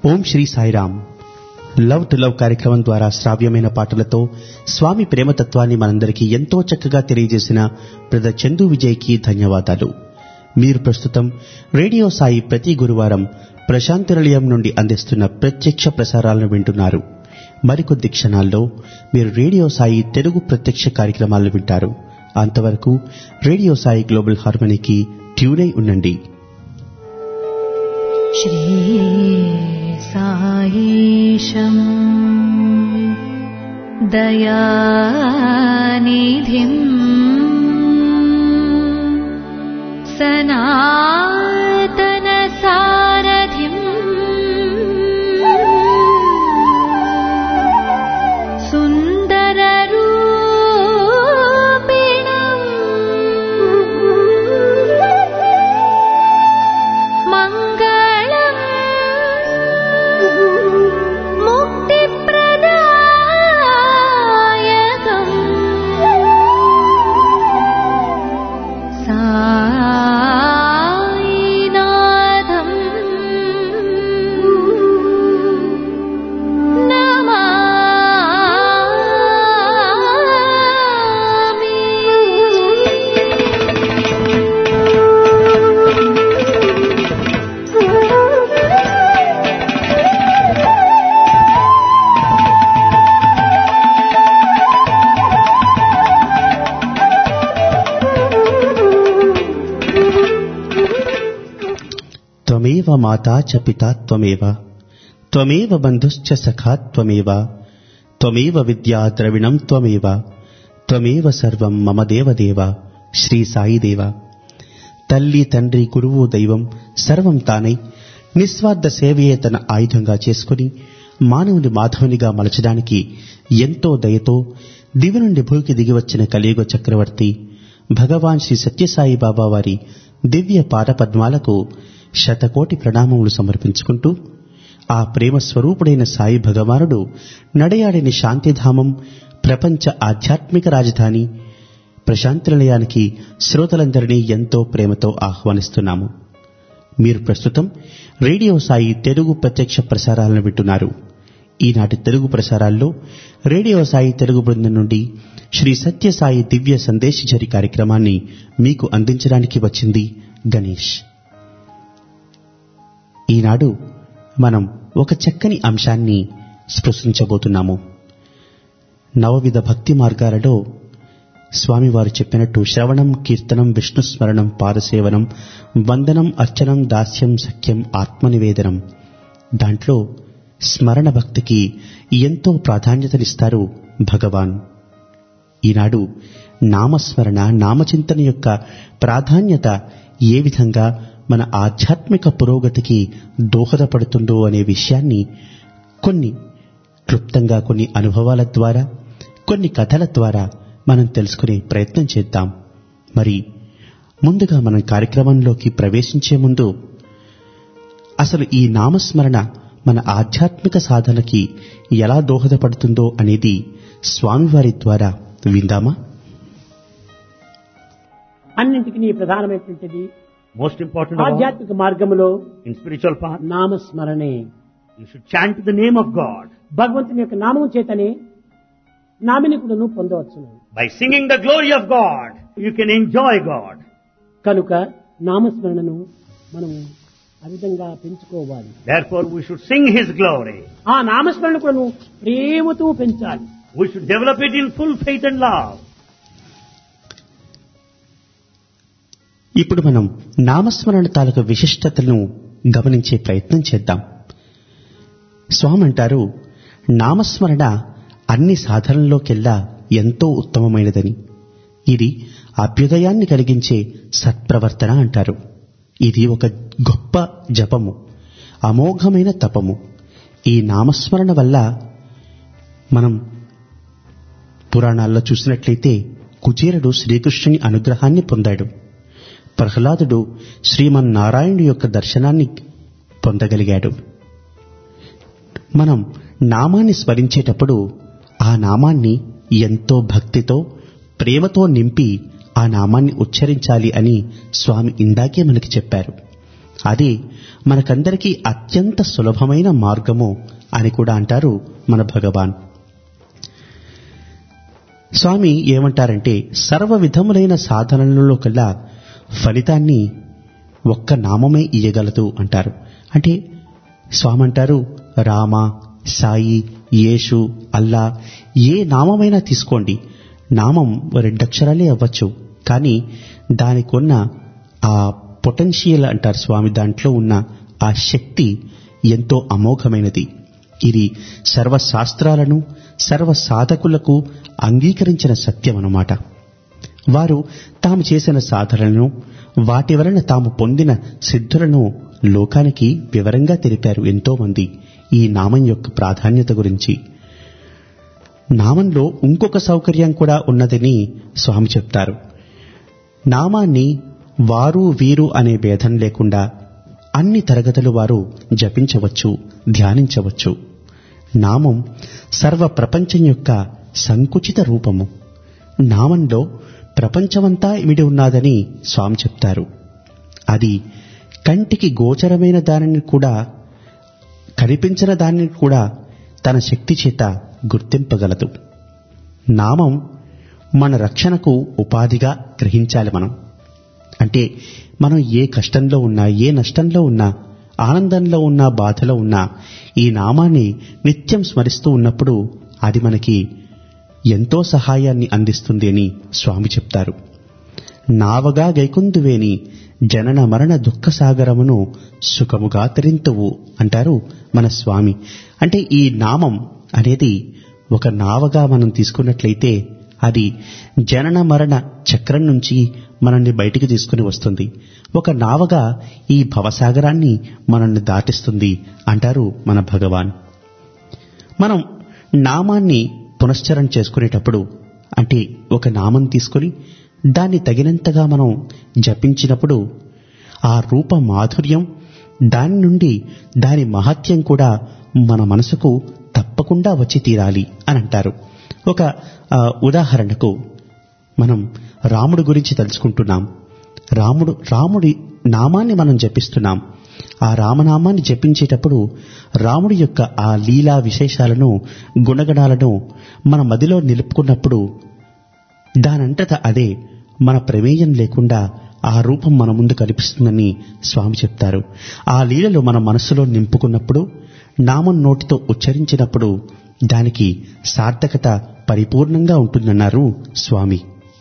Om Shri Sairam love to love కార్యక్రమం ద్వారా శ్రావ్యమైన పాటలతో స్వామి ప్రేమతత్వాన్ని మనందరికీ ఎంతో చక్కగా తెలియజేసిన బ్రదర్ చందు విజయ్కి ధన్యవాదాలు మీరు ప్రస్తుతం రేడియో సాయి ప్రతి గురువారం ప్రశాంతి నిలయం నుండి అందిస్తున్న ప్రత్యక్ష ప్రసారాలను వింటున్నారు మరికొద్ది క్షణాల్లో మీరు రేడియో సాయి తెలుగు ప్రత్యక్ష కార్యక్రమాలను వింటారు అంతవరకు రేడియో సాయి గ్లోబల్ హార్మనీకి ట్యూనై ఉండండి श्रीसायीशम् दयानिधिम् सनातनसारथिम् सुन्दररूपिणम् मङ्गलम् मुक्तिप्रदायकम् सायिनाथम् త్వమేవ మాతా చ పితా త్వమేవ త్వమేవ బంధుశ్చ సఖా త్వమేవ త్వమేవ విద్యా ద్రవిణం త్వమేవ త్వమేవ సర్వం మమ దేవదేవ శ్రీ సాయిదేవ తల్లి తండ్రి గురువు దైవం సర్వం తానై నిస్వార్థ సేవయే తన ఆయుధంగా చేసుకుని మానవుని మాధవునిగా మలచడానికి ఎంతో దయతో దివి నుండి భూమికి దిగివచ్చిన కలియుగ చక్రవర్తి భగవాన్ శ్రీ సత్యసాయి బాబా వారి దివ్య పాదపద్మాలకు శతకోటి ప్రణామములు సమర్పించుకుంటూ ఆ ప్రేమ స్వరూపుడైన సాయి భగవానుడు నడయాడిన శాంతిధామం ప్రపంచ ఆధ్యాత్మిక రాజధాని ప్రశాంతినిలయానికి శ్రోతలందరినీ ఎంతో ప్రేమతో ఆహ్వానిస్తున్నాము మీరు ప్రస్తుతం రేడియో సాయి తెలుగు ప్రత్యక్ష ప్రసారాలను వింటున్నారు ఈనాటి తెలుగు ప్రసారాల్లో రేడియో సాయి తెలుగు బృందం నుండి శ్రీ సత్యసాయి దివ్య సందేశచరి కార్యక్రమాన్ని మీకు అందించడానికి వచ్చింది గణేష్ ఈనాడు మనం ఒక చక్కని అంశాన్ని స్పృశించబోతున్నాము నవవిధ భక్తి మార్గాలలో స్వామివారు చెప్పినట్టు శ్రవణం కీర్తనం విష్ణు స్మరణం పాదసేవనం వందనం అర్చనం దాస్యం సఖ్యం ఆత్మనివేదనం దాంట్లో స్మరణ భక్తికి ఎంతో ప్రాధాన్యతనిస్తారు భగవాన్ ఈనాడు నామస్మరణ నామచింతన యొక్క ప్రాధాన్యత ఏ విధంగా మన ఆధ్యాత్మిక పురోగతికి దోహదపడుతుందో అనే విషయాన్ని కొన్ని క్లుప్తంగా కొన్ని అనుభవాల ద్వారా కొన్ని కథల ద్వారా మనం తెలుసుకునే ప్రయత్నం చేద్దాం మరి ముందుగా మనం కార్యక్రమంలోకి ప్రవేశించే ముందు అసలు ఈ నామస్మరణ మన ఆధ్యాత్మిక సాధనకి ఎలా దోహదపడుతుందో అనేది స్వామివారి ద్వారా విందామా అన్నింటికి ప్రధానమైనటువంటిది Most important of all, ఆధ్యాత్మిక మార్గములో in spiritual path, నామస్మరణే you should chant the name of God. భగవంతుని యొక్క నామం చేతనే నామినికులను పొందవచ్చును By singing the glory of God, you can enjoy God. కనుక నామస్మరణను మనము ఆ విధంగా పెంచుకోవాలి Therefore, we should sing His glory. ఆ నామస్మరణ కూడా ప్రేమతో పెంచాలి We should develop it in full faith and love. ఇప్పుడు మనం నామస్మరణ తాలూకు విశిష్టతలను గమనించే ప్రయత్నం చేద్దాం స్వామి అంటారు నామస్మరణ అన్ని సాధనల్లోకెల్లా ఎంతో ఉత్తమమైనదని ఇది అభ్యుదయాన్ని కలిగించే సత్ప్రవర్తన అంటారు ఇది ఒక గొప్ప జపము అమోఘమైన తపము ఈ నామస్మరణ వల్ల మనం పురాణాల్లో చూసినట్లయితే కుచేరుడు శ్రీకృష్ణుని అనుగ్రహాన్ని పొందాడు ప్రహ్లాదుడు శ్రీమన్నారాయణుడి యొక్క దర్శనాన్ని పొందగలిగాడు మనం నామాన్ని స్మరించేటప్పుడు ఆ నామాన్ని ఎంతో భక్తితో ప్రేమతో నింపి ఆ నామాన్ని ఉచ్చరించాలి అని స్వామి ఇందాకే మనకి చెప్పారు అది మనకందరికీ అత్యంత సులభమైన మార్గము అని కూడా అంటారు మన భగవాన్ స్వామి ఏమంటారంటే సర్వ విధములైన సాధనలలో కల్లా ఫలితాన్ని ఒక్క నామమే ఇయ్యగలదు అంటారు అంటే స్వామి అంటారు రామ సాయి యేసు అల్లా ఏ నామమైనా తీసుకోండి నామం రెండక్షరాలే అవ్వచ్చు కానీ దానికున్న ఆ పొటెన్షియల్ అంటారు స్వామి దాంట్లో ఉన్న ఆ శక్తి ఎంతో అమోఘమైనది ఇది సర్వశాస్త్రాలను సర్వ సాధకులకు అంగీకరించిన సత్యం అన్నమాట వారు తాము చేసిన సాధనలను వాటి వలన తాము పొందిన సిద్ధులను లోకానికి వివరంగా తెలిపారు ఎంతో మంది ఈ నామం యొక్క ప్రాధాన్యత గురించి నామంలో ఇంకొక సౌకర్యం కూడా ఉన్నదని స్వామి చెప్తారు నామాన్ని వారు వీరు అనే భేదం లేకుండా అన్ని తరగతులు వారు జపించవచ్చు ధ్యానించవచ్చు నామం సర్వ ప్రపంచం యొక్క సంకుచిత రూపము నామంలో ప్రపంచమంతా ఇమిడి ఉన్నాదని స్వామి చెప్తారు అది కంటికి గోచరమైన దానిని కూడా కనిపించిన దానిని కూడా తన శక్తి చేత గుర్తింపగలదు నామం మన రక్షణకు ఉపాధిగా గ్రహించాలి మనం అంటే మనం ఏ కష్టంలో ఉన్నా ఏ నష్టంలో ఉన్నా ఆనందంలో ఉన్నా బాధలో ఉన్నా ఈ నామాన్ని నిత్యం స్మరిస్తూ ఉన్నప్పుడు అది మనకి ఎంతో సహాయాన్ని అందిస్తుంది అని స్వామి చెప్తారు నావగా గైకుందువేని జనన మరణ దుఃఖ సాగరమును సుఖముగా తరింతువు అంటారు మన స్వామి అంటే ఈ నామం అనేది ఒక నావగా మనం తీసుకున్నట్లయితే అది జనన మరణ చక్రం నుంచి మనల్ని బయటికి తీసుకుని వస్తుంది ఒక నావగా ఈ భవసాగరాన్ని మనల్ని దాటిస్తుంది అంటారు మన భగవాన్ మనం నామాన్ని పునశ్చరణ చేసుకునేటప్పుడు అంటే ఒక నామం తీసుకుని దాన్ని తగినంతగా మనం జపించినప్పుడు ఆ రూప మాధుర్యం దాని నుండి దాని మహత్యం కూడా మన మనసుకు తప్పకుండా వచ్చి తీరాలి అని అంటారు ఒక ఆ, ఉదాహరణకు మనం రాముడు గురించి తెలుసుకుంటున్నాం రాముడు రాముడి నామాన్ని మనం జపిస్తున్నాం ఆ రామనామాన్ని జపించేటప్పుడు రాముడి యొక్క ఆ లీలా విశేషాలను గుణగణాలను మన మదిలో నిలుపుకున్నప్పుడు దానంతట అదే మన ప్రమేయం లేకుండా ఆ రూపం మన ముందు కనిపిస్తుందని స్వామి చెప్తారు ఆ లీలలు మన మనస్సులో నింపుకున్నప్పుడు నామం నోటితో ఉచ్చరించినప్పుడు దానికి సార్థకత పరిపూర్ణంగా ఉంటుందన్నారు స్వామి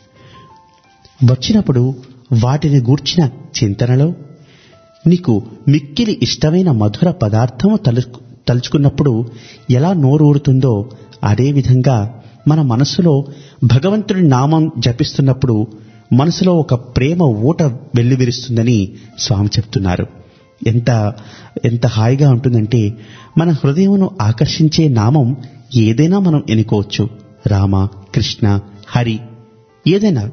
వచ్చినప్పుడు వాటిని గూర్చిన చింతనలో నీకు మిక్కిలి ఇష్టమైన మధుర పదార్థము తలు తలుచుకున్నప్పుడు ఎలా నోరూరుతుందో అదేవిధంగా మన మనస్సులో భగవంతుడి నామం జపిస్తున్నప్పుడు మనసులో ఒక ప్రేమ ఊట వెల్లివిరుస్తుందని స్వామి చెప్తున్నారు ఎంత ఎంత హాయిగా ఉంటుందంటే మన హృదయమును ఆకర్షించే నామం ఏదైనా మనం ఎన్నుకోవచ్చు రామ కృష్ణ హరి ఏదైనా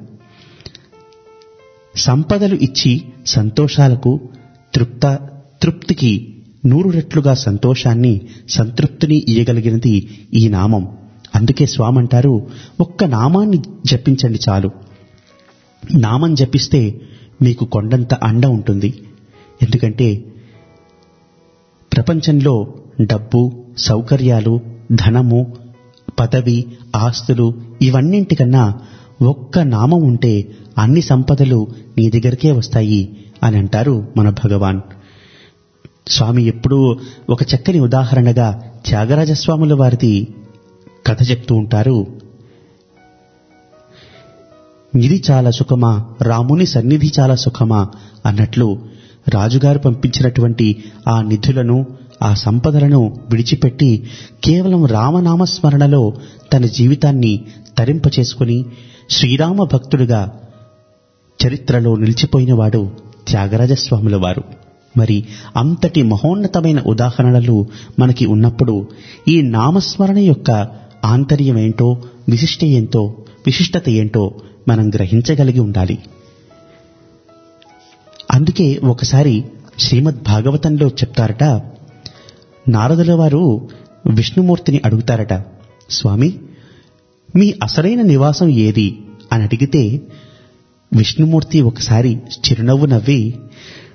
సంపదలు ఇచ్చి సంతోషాలకు తృప్త తృప్తికి నూరు రెట్లుగా సంతోషాన్ని సంతృప్తిని ఇయ్యగలిగినది ఈ నామం అందుకే స్వామి అంటారు ఒక్క నామాన్ని జపించండి చాలు నామం జపిస్తే మీకు కొండంత అండ ఉంటుంది ఎందుకంటే ప్రపంచంలో డబ్బు సౌకర్యాలు ధనము పదవి ఆస్తులు ఇవన్నింటికన్నా ఒక్క నామం ఉంటే అన్ని సంపదలు నీ దగ్గరికే వస్తాయి అని అంటారు మన భగవాన్ స్వామి ఎప్పుడూ ఒక చక్కని ఉదాహరణగా త్యాగరాజస్వాముల వారిది కథ చెప్తూ ఉంటారు నిధి చాలా సుఖమా రాముని సన్నిధి చాలా సుఖమా అన్నట్లు రాజుగారు పంపించినటువంటి ఆ నిధులను ఆ సంపదలను విడిచిపెట్టి కేవలం రామనామస్మరణలో తన జీవితాన్ని తరింపచేసుకుని శ్రీరామ భక్తుడిగా చరిత్రలో నిలిచిపోయినవాడు త్యాగరాజస్వాముల వారు మరి అంతటి మహోన్నతమైన ఉదాహరణలు మనకి ఉన్నప్పుడు ఈ నామస్మరణ యొక్క ఆంతర్యం ఏంటో విశిష్ట ఏంటో విశిష్టత ఏంటో మనం గ్రహించగలిగి ఉండాలి అందుకే ఒకసారి శ్రీమద్ భాగవతంలో చెప్తారట నారదుల వారు విష్ణుమూర్తిని అడుగుతారట స్వామి మీ అసలైన నివాసం ఏది అని అడిగితే విష్ణుమూర్తి ఒకసారి చిరునవ్వు నవ్వి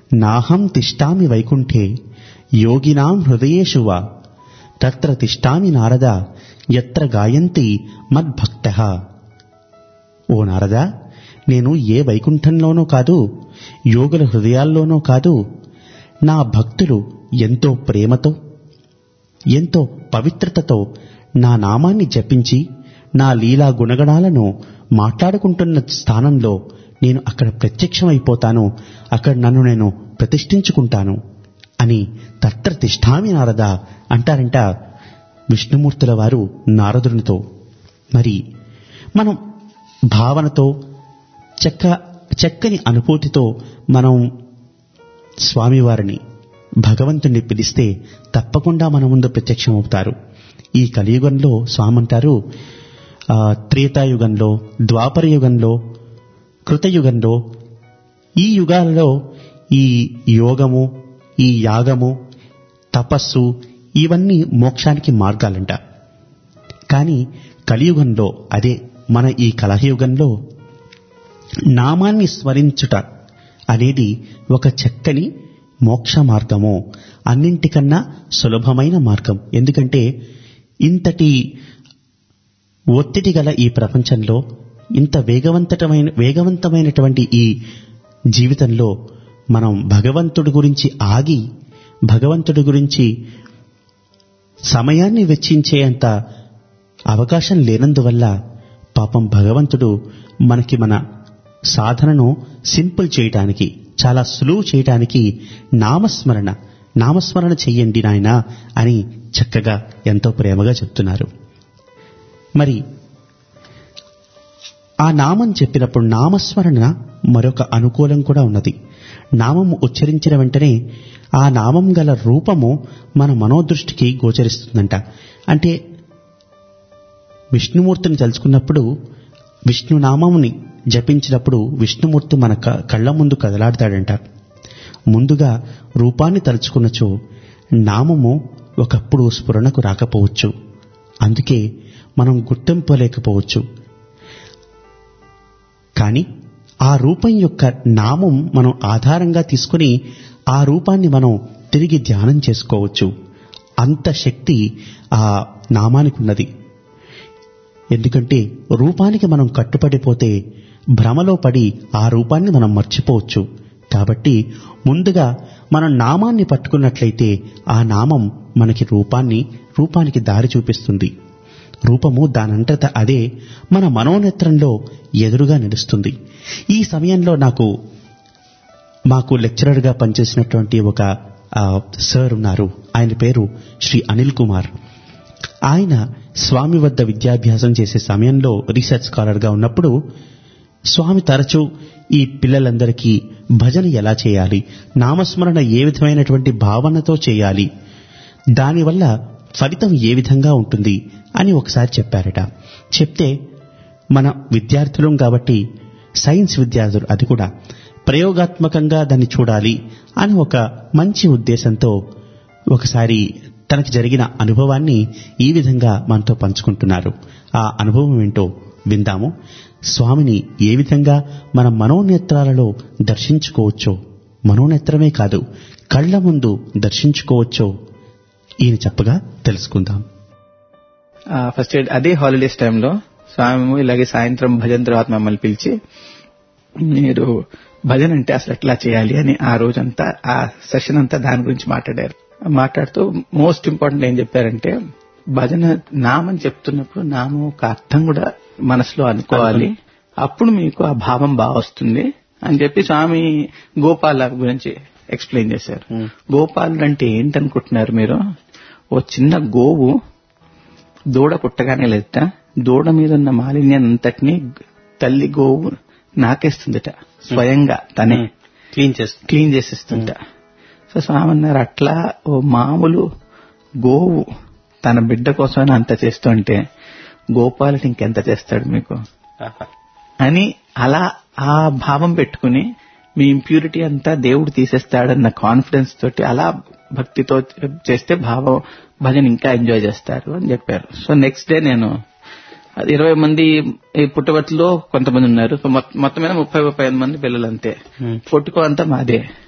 నాహం తిష్టామి వైకుంఠే యోగినాం హృదయేషు వా తత్ర తిష్టామి నారద ఎత్ర గాయంతి మద్భక్త ఓ నారద నేను ఏ వైకుంఠంలోనూ కాదు యోగుల హృదయాల్లోనూ కాదు నా భక్తులు ఎంతో ప్రేమతో ఎంతో పవిత్రతతో నా నామాన్ని జపించి నా లీలా గుణగణాలను మాట్లాడుకుంటున్న స్థానంలో నేను అక్కడ ప్రత్యక్షమైపోతాను అక్కడ నన్ను నేను ప్రతిష్ఠించుకుంటాను అని తత్ర తిష్టామి నారద అంటారంట విష్ణుమూర్తుల వారు నారదునితో మరి మనం భావనతో చెక్క చక్కని అనుభూతితో మనం స్వామివారిని భగవంతుణ్ణి పిలిస్తే తప్పకుండా మన ముందు ప్రత్యక్షమవుతారు ఈ కలియుగంలో స్వామి అంటారు ఆ, త్రేతాయుగంలో ద్వాపర యుగంలో కృతయుగంలో ఈ యుగాలలో ఈ యోగము ఈ యాగము తపస్సు ఇవన్నీ మోక్షానికి మార్గాలంట కానీ కలియుగంలో అదే మన ఈ కలహయుగంలో నామాన్ని స్మరించుట అనేది ఒక చక్కని మోక్ష మార్గము అన్నింటికన్నా సులభమైన మార్గం ఎందుకంటే ఇంతటి ఒత్తిడి గల ఈ ప్రపంచంలో ఇంత వేగవంతమైన వేగవంతమైనటువంటి ఈ జీవితంలో మనం భగవంతుడి గురించి ఆగి భగవంతుడి గురించి సమయాన్ని వెచ్చించేంత అవకాశం లేనందువల్ల పాపం భగవంతుడు మనకి మన సాధనను సింపుల్ చేయటానికి చాలా సులువు చేయటానికి నామస్మరణ నామస్మరణ చెయ్యండి నాయనా అని చక్కగా ఎంతో ప్రేమగా చెప్తున్నారు మరి ఆ నామం చెప్పినప్పుడు నామస్మరణ మరొక అనుకూలం కూడా ఉన్నది నామము ఉచ్చరించిన వెంటనే ఆ నామం గల రూపము మన మనోదృష్టికి గోచరిస్తుందంట అంటే విష్ణుమూర్తిని తలుచుకున్నప్పుడు విష్ణునామముని జపించినప్పుడు విష్ణుమూర్తి మన క- కళ్ళ ముందు కదలాడతాడంట ముందుగా రూపాన్ని తలుచుకున్నచో నామము ఒకప్పుడు స్ఫురణకు రాకపోవచ్చు అందుకే మనం గుర్తింపలేకపోవచ్చు కానీ ఆ రూపం యొక్క నామం మనం ఆధారంగా తీసుకుని ఆ రూపాన్ని మనం తిరిగి ధ్యానం చేసుకోవచ్చు అంత శక్తి ఆ నామానికి ఉన్నది ఎందుకంటే రూపానికి మనం కట్టుపడిపోతే భ్రమలో పడి ఆ రూపాన్ని మనం మర్చిపోవచ్చు కాబట్టి ముందుగా మనం నామాన్ని పట్టుకున్నట్లయితే ఆ నామం మనకి రూపాన్ని రూపానికి దారి చూపిస్తుంది రూపము దానంతట అదే మన మనోనేత్రంలో ఎదురుగా నిలుస్తుంది ఈ సమయంలో నాకు మాకు లెక్చరర్గా పనిచేసినటువంటి ఒక ఆ, సార్ ఉన్నారు ఆయన పేరు శ్రీ అనిల్ కుమార్ ఆయన స్వామి వద్ద విద్యాభ్యాసం చేసే సమయంలో రీసెర్చ్ స్కాలర్గా ఉన్నప్పుడు స్వామి తరచూ ఈ పిల్లలందరికీ భజన ఎలా చేయాలి నామస్మరణ ఏ విధమైనటువంటి భావనతో చేయాలి దానివల్ల ఫలితం ఏ విధంగా ఉంటుంది అని ఒకసారి చెప్పారట చెప్తే మన విద్యార్థులం కాబట్టి సైన్స్ విద్యార్థులు అది కూడా ప్రయోగాత్మకంగా దాన్ని చూడాలి అని ఒక మంచి ఉద్దేశంతో ఒకసారి తనకి జరిగిన అనుభవాన్ని ఈ విధంగా మనతో పంచుకుంటున్నారు ఆ అనుభవం ఏంటో విందాము స్వామిని ఏ విధంగా మన మనోనేత్రాలలో దర్శించుకోవచ్చో మనోనేత్రమే కాదు కళ్ళ ముందు దర్శించుకోవచ్చో ఈయన చెప్పగా తెలుసుకుందాం ఫస్ట్ అదే హాలిడేస్ టైంలో స్వామి ఇలాగే సాయంత్రం భజన తర్వాత మమ్మల్ని పిలిచి మీరు భజన అంటే అసలు ఎట్లా చేయాలి అని ఆ రోజంతా ఆ సెషన్ అంతా దాని గురించి మాట్లాడారు మాట్లాడుతూ మోస్ట్ ఇంపార్టెంట్ ఏం చెప్పారంటే భజన నామం చెప్తున్నప్పుడు నామం ఒక అర్థం కూడా మనసులో అనుకోవాలి అప్పుడు మీకు ఆ భావం బాగా వస్తుంది అని చెప్పి స్వామి గోపాల గురించి ఎక్స్ప్లెయిన్ చేశారు గోపాలుడు అంటే ఏంటనుకుంటున్నారు మీరు ఓ చిన్న గోవు దూడ పుట్టగానే లేదా దూడ మీద ఉన్న మాలిన్యాన్ని అంతటినీ తల్లి గోవు నాకేస్తుందట స్వయంగా తనే క్లీన్ చేస్తుంది క్లీన్ చేసేస్తుంట సో స్వామి అన్నారు అట్లా ఓ మామూలు గోవు తన బిడ్డ కోసమైనా అంత చేస్తుంటే గోపాలుడు ఇంకెంత చేస్తాడు మీకు అని అలా ఆ భావం పెట్టుకుని మీ ఇంప్యూరిటీ అంతా దేవుడు తీసేస్తాడన్న కాన్ఫిడెన్స్ తోటి అలా భక్తితో చేస్తే భావం భజన ఇంకా ఎంజాయ్ చేస్తారు అని చెప్పారు సో నెక్స్ట్ డే నేను అది ఇరవై మంది ఈ పుట్టబట్టులో కొంతమంది ఉన్నారు సో మొత్తం మొత్తం మీద ముప్పై ముప్పై ఐదు మంది పిల్లలు అంతే పుట్టుకో అంతా మాదే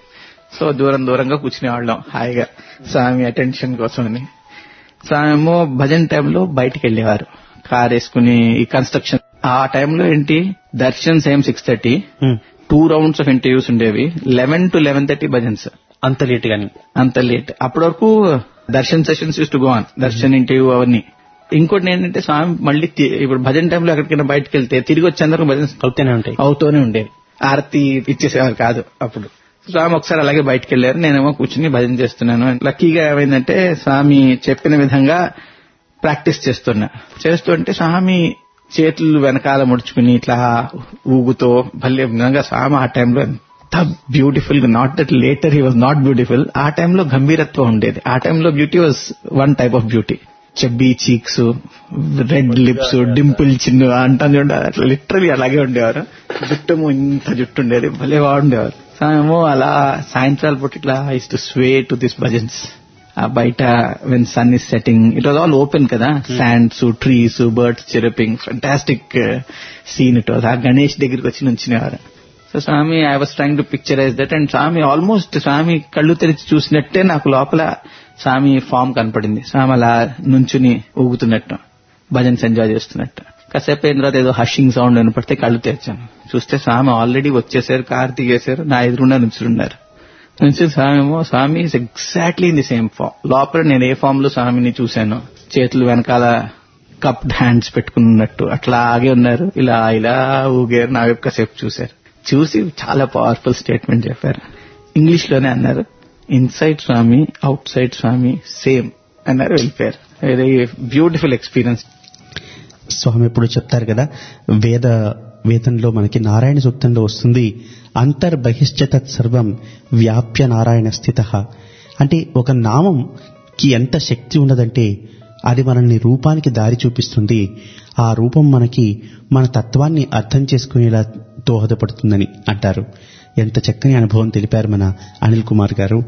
సో దూరం దూరంగా కూర్చునేవాళ్ళం హాయిగా స్వామి అటెన్షన్ కోసమని స్వామి ఏమో భజన్ టైంలో బయటికి వెళ్ళేవారు కార్ వేసుకుని ఈ కన్స్ట్రక్షన్ ఆ టైంలో ఏంటి darshan same six thirty hmm. Two rounds of interviews ఉండేవి eleven to eleven thirty bhajans అంత లేట్ గాని అంత లేట్ అప్పటి వరకు darshan sessions used to go on darshan interview అవన్నీ ఇంకోటి ఏంటంటే స్వామి మళ్ళీ తి- ఇప్పుడు భజన్ టైంలో ఎక్కడికైనా బయటకు వెళ్తే తిరిగి వచ్చేందుకు భజన్ అవుతూనే ఉంటాయి అవుతూనే ఉండేది ఆరతి ఇచ్చేసేవారు కాదు అప్పుడు స్వామి ఒకసారి అలాగే బయటకు వెళ్లారు నేనేమో కూర్చుని భజన చేస్తున్నాను లక్కీగా ఏమైందంటే స్వామి చెప్పిన విధంగా ప్రాక్టీస్ చేస్తున్నా చేస్తుంటే స్వామి చేతులు వెనకాల ముడుచుకుని ఇట్లా ఊగుతో భలే విధంగా స్వామి ఆ టైంలో ఎంత బ్యూటిఫుల్ గా not that later he was not beautiful ఆ టైంలో గంభీరత్వం ఉండేది ఆ టైంలో beauty was one type of beauty chubby cheeks red lips dimple chin అంటాను చూడండి అట్లా లిటరలీ అలాగే ఉండేవారు జుట్టము ఇంత జుట్టు ఉండేది భలే బాగుండేవారు ఏమో అలా సాయంత్రాలు పూట ఇట్లా is to sway to this bhajans ఆ బయట when sun is setting it was all open కదా sands trees birds chirping fantastic scene it was ఆ గణేష్ దగ్గరికి వచ్చి నుంచినేవారు so Swami I was trying to picturize that and Swami almost Swami కళ్ళు తెరిచి చూసినట్టే నాకు లోపల స్వామి ఫామ్ కనపడింది స్వామి అలా నుంచుని ఊగుతున్నట్టు భజన్స్ ఎంజాయ్ చేస్తున్నట్టు కాసేపు అయిన తర్వాత ఏదో హషింగ్ సౌండ్ వినపడితే కళ్ళు తెరిచాను చూస్తే స్వామి ఆల్రెడీ వచ్చేసారు కార్ దిగేశారు నా ఎదురుండా నుంచున్నారు నుంచి స్వామి ఏమో Swami is exactly in the same form లోపల నేను ఏ ఫామ్ లో స్వామిని చూశాను చేతులు వెనకాల కప్డ్ హ్యాండ్స్ పెట్టుకున్నట్టు అట్లాగే ఉన్నారు ఇలా ఇలా ఊగారు నా వైపు కాసేపు చూశారు చూసి చాలా పవర్ఫుల్ స్టేట్మెంట్ చెప్పారు ఇంగ్లీష్ లోనే అన్నారు inside Swami outside Swami same అన్నారు వెళ్ళిపోయారు వెరీ బ్యూటిఫుల్ ఎక్స్పీరియన్స్ స్వామి ఎప్పుడు చెప్తారు కదా వేద వేదంలో మనకి నారాయణ సూక్తంలో వస్తుంది అంతర్బహిశ్చ తత్ సర్వం వ్యాప్య నారాయణ స్థిత అంటే ఒక నామంకి ఎంత శక్తి ఉన్నదంటే అది మనల్ని రూపానికి దారి చూపిస్తుంది ఆ రూపం మనకి మన తత్వాన్ని అర్థం చేసుకునేలా దోహదపడుతుందని అంటారు ఎంత చక్కని అనుభవం తెలిపారు మన అనిల్ కుమార్ గారు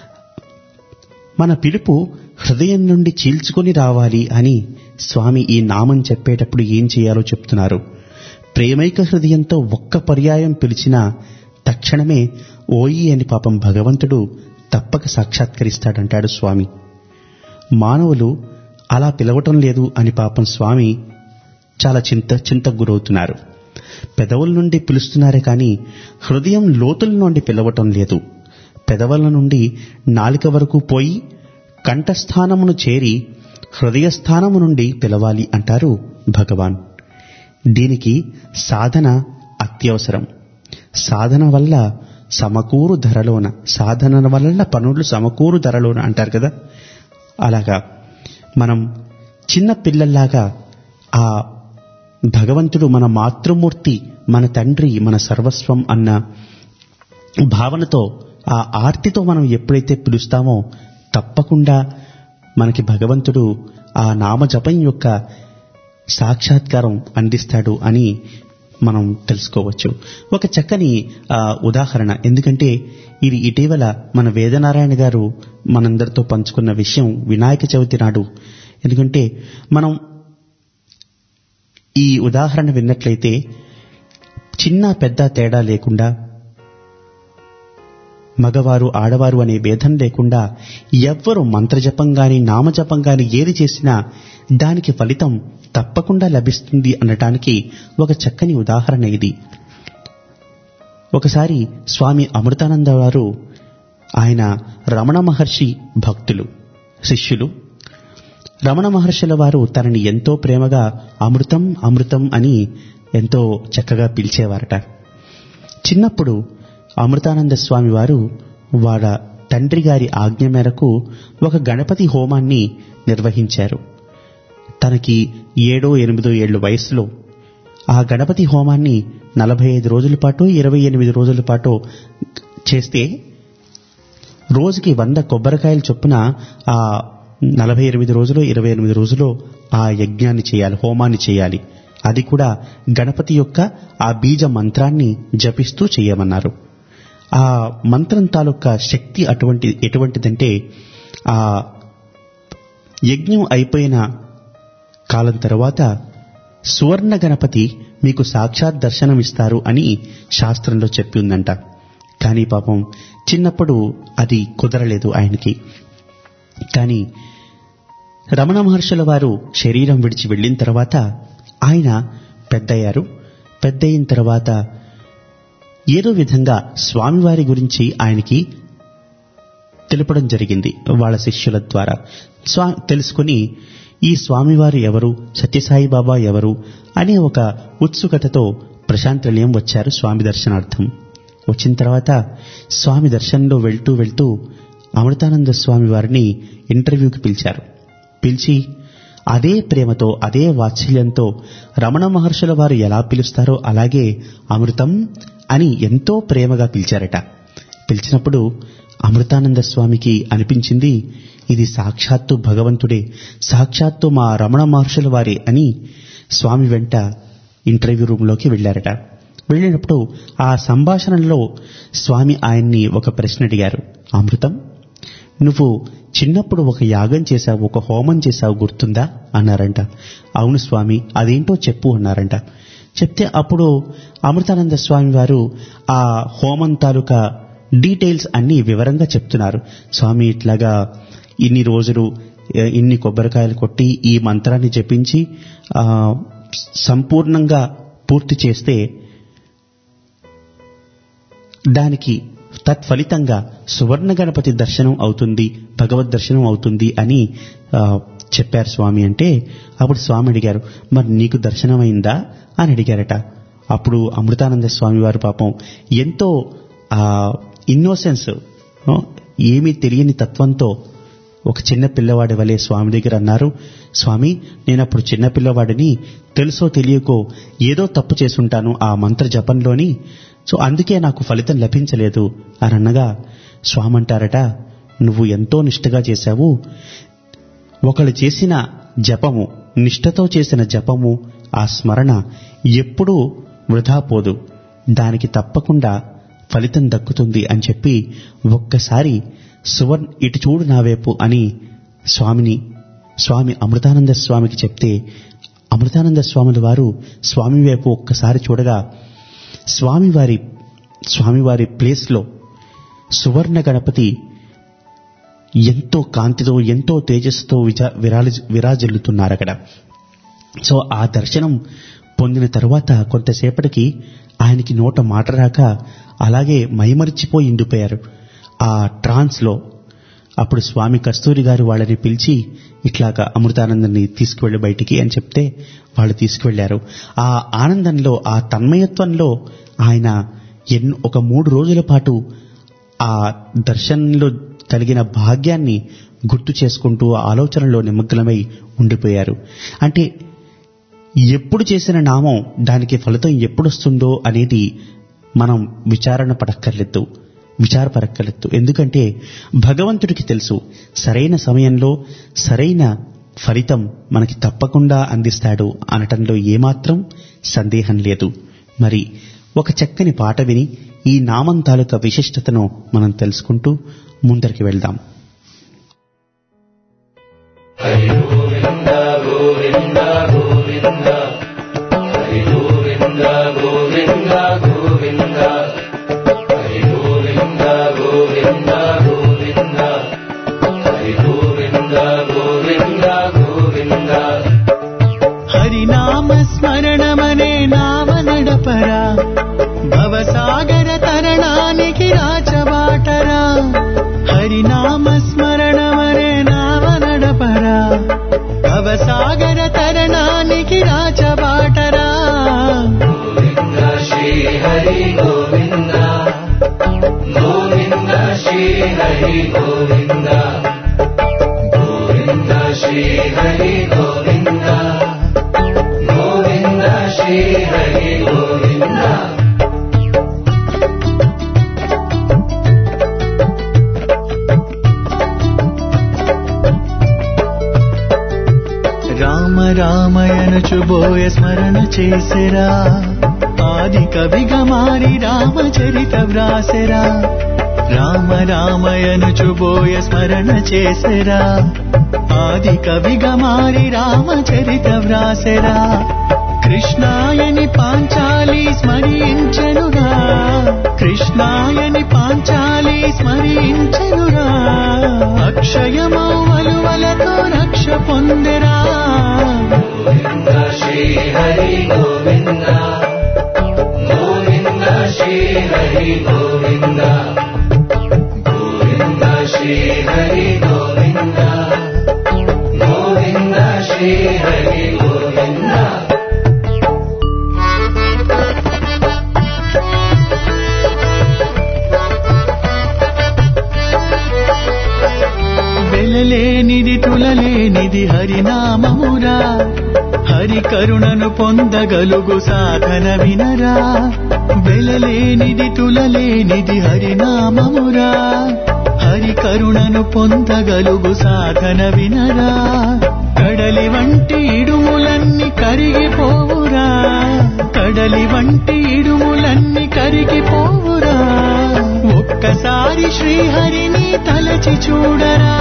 మన పిలుపు హృదయం నుండి చీల్చుకొని రావాలి అని స్వామి ఈ నామం చెప్పేటప్పుడు ఏం చేయాలో చెప్తున్నారు ప్రేమైక హృదయంతో ఒక్క పర్యాయం పిలిచినా తక్షణమే ఓయి అని పాపం భగవంతుడు తప్పక సాక్షాత్కరిస్తాడంటాడు స్వామి మానవులు అలా పిలవటం లేదు అని పాపం స్వామి చాలా చింత చింతకు గురవుతున్నారు పెదవుల నుండి పిలుస్తున్నారే కానీ హృదయం లోతుల నుండి పిలవటం లేదు పెదవుల నుండి నాలిక వరకు పోయి కంఠస్థానమును చేరి హృదయస్థానము నుండి పిలవాలి అంటారు భగవాన్ దీనికి సాధన అత్యవసరం సాధన వల్ల సమకూరు ధరలోన సాధన వల్ల పనులు సమకూరు ధరలోన అంటారు కదా అలాగా మనం చిన్న పిల్లల్లాగా ఆ భగవంతుడు మన మాతృమూర్తి మన తండ్రి మన సర్వస్వం అన్న భావనతో ఆ ఆర్తితో మనం ఎప్పుడైతే పిలుస్తామో తప్పకుండా మనకి భగవంతుడు ఆ నామజపం యొక్క సాక్షాత్కారం అందిస్తాడు అని మనం తెలుసుకోవచ్చు ఒక చక్కని ఆ, ఉదాహరణ ఎందుకంటే ఇది ఇటీవల మన వేదనారాయణ గారు మనందరితో పంచుకున్న విషయం వినాయక చవితి నాడు ఎందుకంటే మనం ఈ ఉదాహరణ విన్నట్లయితే చిన్న పెద్ద తేడా లేకుండా మగవారు ఆడవారు అనే భేదం లేకుండా ఎవ్వరు మంత్రజపం గాని నామజపం గాని ఏది చేసినా దానికి ఫలితం తప్పకుండా లభిస్తుంది అనటానికి ఒక చక్కని ఉదాహరణ ఇది ఒకసారి స్వామి అమృతానంద వారు ఆయన రమణ మహర్షి భక్తులు శిష్యులు రమణ మహర్షుల వారు తనని ఎంతో ప్రేమగా అమృతం అమృతం అని ఎంతో చక్కగా పిలిచేవారట చిన్నప్పుడు అమృతానంద స్వామి వారు వాళ్ళ తండ్రి గారి ఆజ్ఞ మేరకు ఒక గణపతి హోమాన్ని నిర్వహించారు తనకి ఏడో ఎనిమిదో ఏళ్ళు వయసులో ఆ గణపతి హోమాన్ని నలభై ఐదు రోజుల పాటు ఇరవై ఎనిమిది రోజుల పాటు చేస్తే రోజుకి వంద కొబ్బరికాయలు చొప్పున ఆ నలభై ఎనిమిది రోజులు ఇరవై ఎనిమిది రోజులు ఆ యజ్ఞాన్ని చేయాలి హోమాన్ని చేయాలి అది కూడా గణపతి యొక్క ఆ బీజ మంత్రాన్ని జపిస్తూ చేయమన్నారు ఆ మంత్రం తాలూకా శక్తి అటువంటి ఎటువంటిదంటే ఆ యజ్ఞం అయిపోయిన కాలం తరువాత సువర్ణ గణపతి మీకు సాక్షాత్ దర్శనమిస్తారు అని శాస్త్రంలో చెప్పి ఉందంట కానీ పాపం చిన్నప్పుడు అది కుదరలేదు ఆయనకి కానీ రమణ మహర్షుల వారు శరీరం విడిచి వెళ్ళిన తర్వాత ఆయన పెద్దయ్యారు పెద్దయిన తర్వాత ఏదో విధంగా స్వామివారి గురించి ఆయనకి తెలపడం జరిగింది వాళ్ళ శిష్యుల ద్వారా స్వా తెలుసుకుని ఈ స్వామివారు ఎవరు సత్యసాయి బాబా ఎవరు అనే ఒక ఉత్సుకతతో ప్రశాంత్ నిలయం వచ్చారు స్వామి దర్శనార్థం వచ్చిన తర్వాత స్వామి దర్శనంలో వెళ్తూ వెళ్తూ అమృతానంద స్వామి వారిని ఇంటర్వ్యూకి పిలిచారు పిలిచి అదే ప్రేమతో అదే వాత్సల్యంతో రమణ మహర్షుల వారు ఎలా పిలుస్తారో అలాగే అమృతం అని ఎంతో ప్రేమగా పిలిచారట పిలిచినప్పుడు అమృతానంద స్వామికి అనిపించింది ఇది సాక్షాత్తు భగవంతుడే సాక్షాత్తు మా రమణ మహర్షుల వారే అని స్వామి వెంట ఇంటర్వ్యూ రూమ్లోకి వెళ్ళారట వెళ్ళినప్పుడు ఆ సంభాషణలో స్వామి ఆయన్ని ఒక ప్రశ్న అడిగారు అమృతం నువ్వు చిన్నప్పుడు ఒక యాగం చేశావు ఒక హోమం చేశావు గుర్తుందా అన్నారంట అవును స్వామి అదేంటో చెప్పు అన్నారంట చెప్తే అప్పుడు అమృతానంద స్వామి వారు ఆ హోమం తాలూకా డీటెయిల్స్ అన్ని వివరంగా చెప్తున్నారు స్వామి ఇట్లాగా ఇన్ని రోజులు ఎ- ఇన్ని కొబ్బరికాయలు కొట్టి ఈ మంత్రాన్ని జపించి ఆ, సంపూర్ణంగా పూర్తి చేస్తే దానికి తత్ఫలితంగా సువర్ణ గణపతి దర్శనం అవుతుంది భగవద్ దర్శనం అవుతుంది అని ఆ, చెప్పారు స్వామి అంటే అప్పుడు స్వామి అడిగారు మరి నీకు దర్శనమైందా అని అడిగారట అప్పుడు అమృతానంద స్వామి వారు పాపం ఎంతో ఇన్నోసెన్స్ ఏమీ తెలియని తత్వంతో ఒక చిన్న పిల్లవాడి వలె స్వామి దగ్గర అన్నారు స్వామి నేను అప్పుడు చిన్న పిల్లవాడిని తెలుసో తెలియకో ఏదో తప్పు చేసుంటాను ఆ మంత్ర జపంలోని సో అందుకే నాకు ఫలితం లభించలేదు అని అనగా స్వామి అంటారట నువ్వు ఎంతో నిష్ఠగా చేశావు ఒకళ్ళు చేసిన జపము నిష్ఠతో చేసిన జపము ఆ స్మరణ ఎప్పుడూ వృధా పోదు దానికి తప్పకుండా ఫలితం దక్కుతుంది అని చెప్పి ఒక్కసారి సువర్ణ ఇటు చూడు నా వైపు అని స్వామిని స్వామి అమృతానంద స్వామికి చెప్తే అమృతానంద స్వాముల వారు స్వామి వైపు ఒక్కసారి చూడగా స్వామివారి స్వామివారి ప్లేస్లో సువర్ణ గణపతి ఎంతో కాంతితో ఎంతో తేజస్సుతో విజా విరాలి విరాజిల్లుతున్నారు అక్కడ సో ఆ దర్శనం పొందిన తరువాత కొంతసేపటికి ఆయనకి నోట మాట రాక అలాగే మైమరిచిపోయి ఉండిపోయారు ఆ ట్రాన్స్లో అప్పుడు స్వామి కస్తూరి గారు వాళ్ళని పిలిచి ఇట్లాగా అమృతానందని తీసుకువెళ్ళి బయటికి అని చెప్తే వాళ్ళు తీసుకువెళ్లారు ఆ ఆనందంలో ఆ తన్మయత్వంలో ఆయన ఎన్నో ఒక మూడు రోజుల పాటు ఆ దర్శనంలో కలిగిన భాగ్యాన్ని గుర్తు చేసుకుంటూ ఆ ఆలోచనలో నిమగ్నమై ఉండిపోయారు అంటే ఎప్పుడు చేసిన నామం దానికి ఫలితం ఎప్పుడు వస్తుందో అనేది మనం విచారణ పడక్కర్లేదు విచారపడక్కర్లేదు ఎందుకంటే భగవంతుడికి తెలుసు సరైన సమయంలో సరైన ఫలితం మనకి తప్పకుండా అందిస్తాడు అనటంలో ఏమాత్రం సందేహం లేదు మరి ఒక చక్కని పాట విని ఈ నామం తాలూకా విశిష్టతను మనం తెలుసుకుంటూ ముందరికి వెళ్దాం హరినామ స్మరణమనే నామ నడపరా భవసాగర తరణానికి రాచబాటరా హరినామ స్మరణమనే నామ నడపరా భవసాగర తరణానికి రాచబాటరా రామ రామయనుచుబోయ స్మరణ చేసిరా ఆది కవిగా మారి రామచరిత వ్రాసెరా రామ రామయనుచుబోయ స్మరణ చేసిరా ఆది కవిగా మారి రామచరిత వ్రాసెరా కృష్ణాయని పాంచాలి స్మరించనురా కృష్ణాయని పాంచాలి స్మరించనురా అక్షయమౌ వలువలతో రక్ష పొందెరా వెలలేనిది తులలేనిది హరినామమురా హరి కరుణను పొందగలుగు సాధన వినరా వెలలేనిది తులలేనిది హరినామమురా హరి కరుణను పొందగలుగు సాధన వినరా కడలి వంటి ఇడుములన్నీ కరిగిపోవురా కడలి వంటి ఇడుములన్నీ కరిగిపోవురా ఒక్కసారి శ్రీహరిని తలచి చూడరా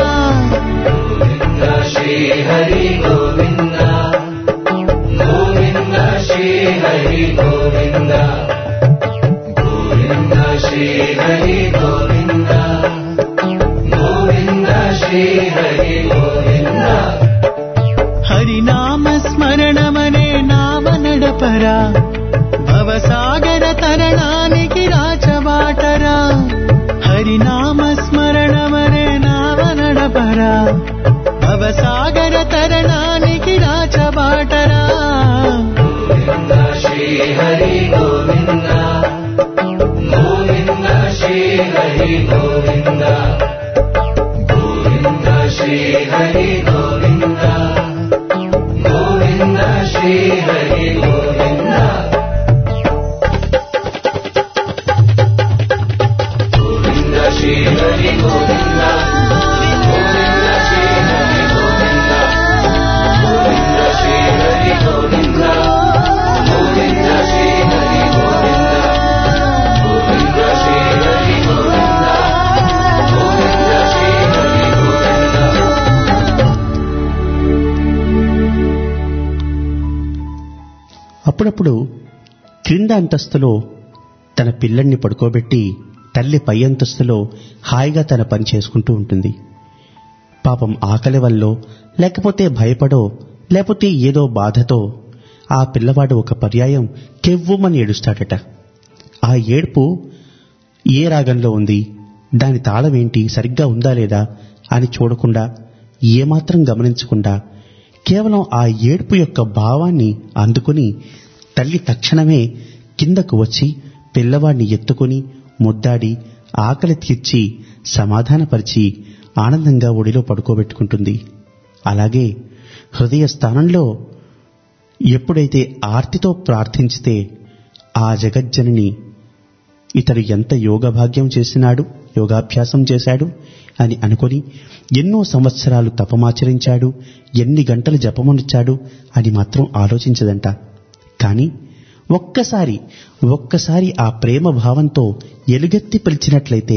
హరినామ స్మరణమనే నామ నడపరా భవసాగర తరణానికి రాచబాటరా హరినామ స్మరణమనే నామ నడపరా భవసాగర తరణానికి రాచబాటరా అప్పుడప్పుడు క్రింద అంతస్తులో తన పిల్లల్ని పడుకోబెట్టి తల్లి పై అంతస్తులో హాయిగా తన పని చేసుకుంటూ ఉంటుంది పాపం ఆకలి వల్లో లేకపోతే భయపడో లేకపోతే ఏదో బాధతో ఆ పిల్లవాడు ఒక పర్యాయం కెవ్వుమని ఏడుస్తాడట ఆ ఏడుపు ఏ రాగంలో ఉంది దాని తాళం ఏంటి సరిగ్గా ఉందా లేదా అని చూడకుండా ఏమాత్రం గమనించకుండా కేవలం ఆ ఏడుపు యొక్క భావాన్ని అందుకుని తల్లి తక్షణమే కిందకు వచ్చి పిల్లవాడిని ఎత్తుకుని ముద్దాడి ఆకలి తీర్చి సమాధానపరిచి ఆనందంగా ఒడిలో పడుకోబెట్టుకుంటుంది అలాగే హృదయ స్థానంలో ఎప్పుడైతే ఆర్తితో ప్రార్థించితే ఆ జగజ్జనని ఇతడు ఎంత యోగ భాగ్యం చేసినాడు యోగాభ్యాసం చేశాడు అని అనుకొని ఎన్నో సంవత్సరాలు తపమాచరించాడు ఎన్ని గంటలు జపమనిచ్చాడు అని మాత్రం ఆలోచించదంట కానీ ఒక్కసారి ఒక్కసారి ఆ ప్రేమ భావంతో ఎలుగెత్తి పిలిచినట్లయితే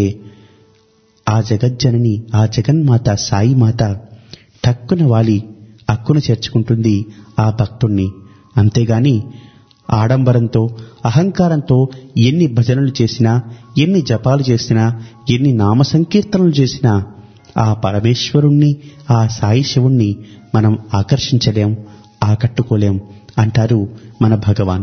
ఆ జగజ్జనని ఆ జగన్మాత సాయి మాత టక్కున వాలి అక్కున చేర్చుకుంటుంది ఆ భక్తుణ్ణి అంతేగాని ఆడంబరంతో అహంకారంతో ఎన్ని భజనలు చేసినా ఎన్ని జపాలు చేసినా ఎన్ని నామ సంకీర్తనలు చేసినా ఆ పరమేశ్వరుణ్ణి ఆ సాయి శివుణ్ణి మనం ఆకర్షించలేం ఆకట్టుకోలేం అంటారు మన భగవాన్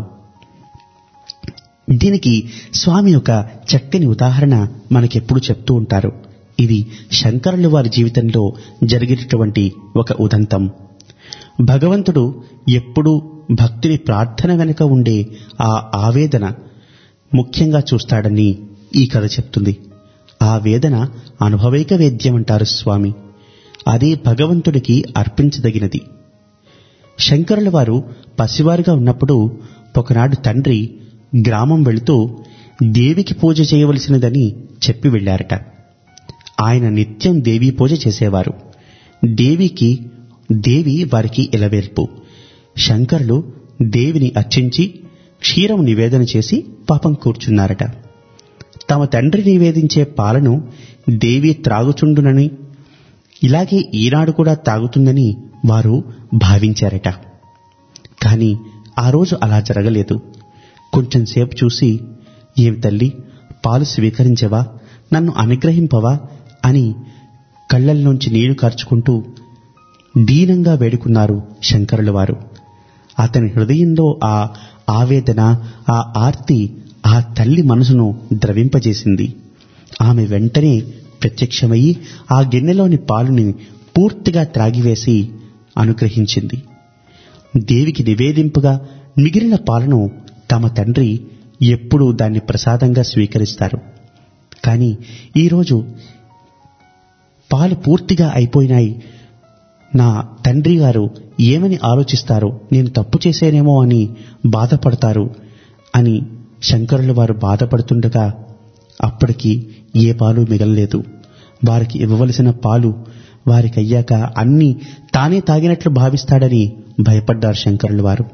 దీనికి స్వామి ఒక చక్కని ఉదాహరణ మనకెప్పుడు చెప్తూ ఉంటారు ఇది శంకరుల వారి జీవితంలో జరిగినటువంటి ఒక ఉదంతం భగవంతుడు ఎప్పుడూ భక్తుని ప్రార్థన వెనుక ఉండే ఆ ఆవేదన ముఖ్యంగా చూస్తాడని ఈ కథ చెప్తుంది ఆ వేదన అనుభవైక వేద్యం అంటారు స్వామి అది భగవంతుడికి అర్పించదగినది శంకరుల వారు పసివారుగా ఉన్నప్పుడు ఒకనాడు తండ్రి గ్రామం వెళుతూ దేవికి పూజ చేయవలసినదని చెప్పి వెళ్ళారట ఆయన నిత్యం దేవీ పూజ చేసేవారు దేవికి దేవి వారికి ఇలవేల్పు శంకరులు దేవిని అర్చించి క్షీరం నివేదన చేసి పాపం కూర్చున్నారట తమ తండ్రి నివేదించే పాలను దేవి త్రాగుచుండునని ఇలాగే ఈనాడు కూడా తాగుతుందని వారు భావించారట కాని ఆ రోజు అలా జరగలేదు కొంచెం సేపు చూసి ఏమి తల్లి పాలు స్వీకరించవా నన్ను అనుగ్రహింపవా అని కళ్ళల్లోంచి నీళ్లు కార్చుకుంటూ దీనంగా వేడుకున్నారు శంకరుల వారు అతని హృదయంలో ఆ ఆవేదన ఆ ఆర్తి ఆ తల్లి మనసును ద్రవింపజేసింది ఆమె వెంటనే ప్రత్యక్షమయ్యి ఆ గిన్నెలోని పాలుని పూర్తిగా త్రాగివేసి అనుగ్రహించింది దేవికి నివేదింపుగా మిగిలిన పాలను తమ తండ్రి ఎప్పుడూ దాన్ని ప్రసాదంగా స్వీకరిస్తారు కానీ ఈరోజు పాలు పూర్తిగా అయిపోయినాయి నా తండ్రి గారు ఏమని ఆలోచిస్తారో నేను తప్పు చేసేనేమో అని బాధపడతారు అని శంకరుల వారు బాధపడుతుండగా అప్పటికి ఏ పాలు మిగలలేదు వారికి ఇవ్వవలసిన పాలు వారికి అయ్యాక అన్నీ తానే తాగినట్లు భావిస్తాడని భయపడ్డారు శంకరుల వారు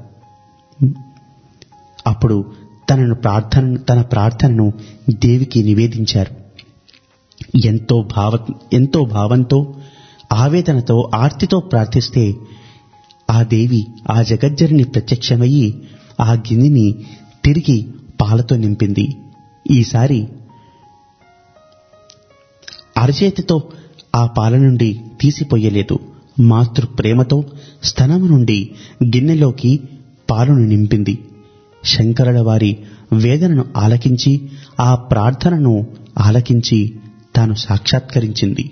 అప్పుడు తనను ప్రార్థన తన ప్రార్థనను దేవికి నివేదించారు ఎంతో భావ ఎంతో భావంతో ఆవేదనతో ఆర్తితో ప్రార్థిస్తే ఆ దేవి ఆ జగజ్జరిని ప్రత్యక్షమయ్యి ఆ గిన్నెని తిరిగి పాలతో నింపింది ఈసారి అరచేతితో ఆ పాల నుండి తీసిపోయలేదు మాతృ ప్రేమతో స్తనము నుండి గిన్నెలోకి పాలును నింపింది శంకరుల వారి వేదనను ఆలకించి ఆ ప్రార్థనను ఆలకించి తాను సాక్షాత్కరించింది